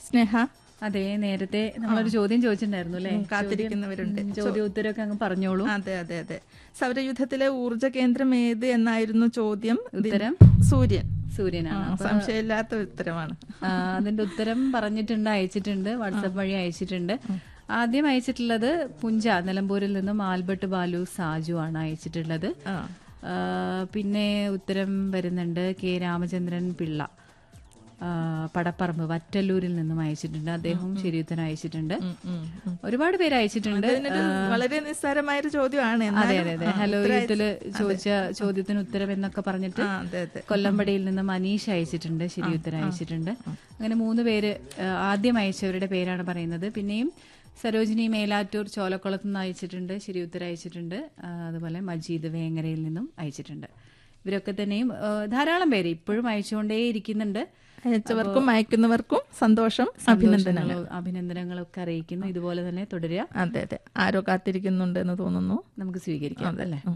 സ്നേഹ അതെ നേരത്തെ നമ്മളൊരു ചോദ്യം ചോദിച്ചിട്ടുണ്ടായിരുന്നു അല്ലേ ഉം, കാത്തിരിക്കുന്നവരുണ്ട്. ചോദ്യം- ഉം, ചോദ്യം ഉത്തരമൊക്കെ അങ്ങ് പറഞ്ഞോളൂ അതെ അതെ അതെ സൗരയൂഥത്തിലെ ഊർജ കേന്ദ്രം ഏത് എന്നായിരുന്നു ചോദ്യം ഇതിന് ഉത്തരം? സൂര്യൻ സൂര്യനാണ് ആ, സംശയമില്ലാത്ത ഉത്തരമാണ് ആ, അതിന്റെ ഉത്തരം പറഞ്ഞിട്ടുണ്ട് അയച്ചിട്ടുണ്ട് വാട്സപ്പ് വഴി അയച്ചിട്ടുണ്ട് ആദ്യം അയച്ചിട്ടുള്ളത് പുഞ്ച നിലമ്പൂരിൽ നിന്നും ആൽബർട്ട് ബാലു സാജു ആണ് അയച്ചിട്ടുള്ളത് ആ ആ, പിന്നെ ഉത്തരം വരുന്നുണ്ട് കെ രാമചന്ദ്രൻ പിള്ള ആ, പടപ്പറമ്പ് വറ്റല്ലൂരിൽ നിന്നും അയച്ചിട്ടുണ്ട് അദ്ദേഹവും ശരിയുത്തരം അയച്ചിട്ടുണ്ട് ഉം, ഉം, ഉം. ഒരുപാട് പേര് അയച്ചിട്ടുണ്ട് ഇതിനൊരു വളരെ നിസ്സാരമായൊരു ചോദ്യമാണ് അതെ എന്നാലും, അതെ അതെ ആ, ഹലോ ഉത്തരം യൂത്തില് ചോദിച്ച ചോദ്യത്തിന് ഉത്തരം എന്നൊക്കെ പറഞ്ഞിട്ട് ആ, അതെ അതെ കൊല്ലമ്പടിയിൽ നിന്ന് മനീഷ് അയച്ചിട്ടുണ്ട് ശരി ഉത്തരം അയച്ചിട്ടുണ്ട് അങ്ങനെ മൂന്ന് പേര് ആ, ആദ്യം അയച്ചവരുടെ പേരാണ് പറയുന്നത് പിന്നെയും സരോജിനി മേലാറ്റൂർ ചോലക്കുളത്ത് നിന്ന് അയച്ചിട്ടുണ്ട് ശരി ഉത്തരം അയച്ചിട്ടുണ്ട് ആ, അതുപോലെ മജീദ് വേങ്ങരയിൽ നിന്നും അയച്ചിട്ടുണ്ട് ഇവരൊക്കെ തന്നെയും ആ, ധാരാളം പേര് ഇപ്പോഴും അയച്ചുകൊണ്ടേ ഇരിക്കുന്നുണ്ട് അയച്ചവർക്കും അയക്കുന്നവർക്കും സന്തോഷം അഭിനന്ദനങ്ങൾ അഭിനന്ദനങ്ങളൊക്കെ അറിയിക്കുന്നു ഇതുപോലെ തന്നെ തുടരുക അതെ അതെ ആരോ കാത്തിരിക്കുന്നുണ്ട് എന്ന് തോന്നുന്നു നമുക്ക് സ്വീകരിക്കാം അല്ലേ ഉം.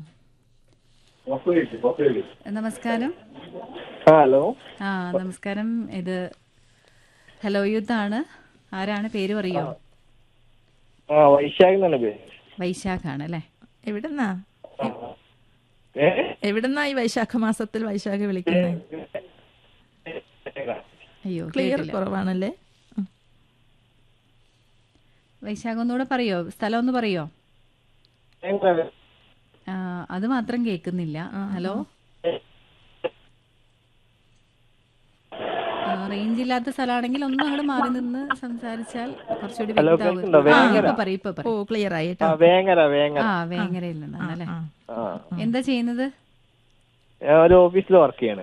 നമസ്കാരം ഹലോ ആ നമസ്കാരം ഇത് ഹലോ യൂത്ത് ആണ് ആരാണ് പേര് പറയോ ആ വൈശാഖ് എന്നാണ് പേര് വൈശാഖാണ് അല്ലേ എവിടെന്നാ ഏ? എവിടെന്നാ ഈ വൈശാഖ മാസത്തിൽ വൈശാഖ വിളിക്കുന്നത് അയ്യോ ക്ലിയർ കേട്ടില്ല കുറവാണല്ലേ ഉം. വൈശാഖം ഒന്നുകൂടെ പറയോ സ്ഥലം ഒന്ന് പറയോ എങ്ങനെ? ആ, അത് മാത്രം കേൾക്കുന്നില്ല ഹലോ റേഞ്ച് ഇല്ലാത്ത സ്ഥലമാണെങ്കിൽ ഒന്നും അങ്ങോട്ട് മാറി നിന്ന് സംസാരിച്ചാൽ കുറച്ചുകൂടി ഹലോ, വ്യക്തമാവും. കേൾക്കുന്നുണ്ടോ? ആ, വേങ്ങര. ഇപ്പൊ പറയും ഇപ്പൊ ഓ പറയും ക്ലിയർ ആയി ആ കേട്ടോ വേങ്ങര വേങ്ങര ആ വേങ്ങരയിൽ നിന്നാണ് അല്ലേ ആ. ആ എന്താ ചെയ്യുന്നത് ഞാൻ ഒരു ഓഫീസിൽ വർക്ക് ചെയ്യണേ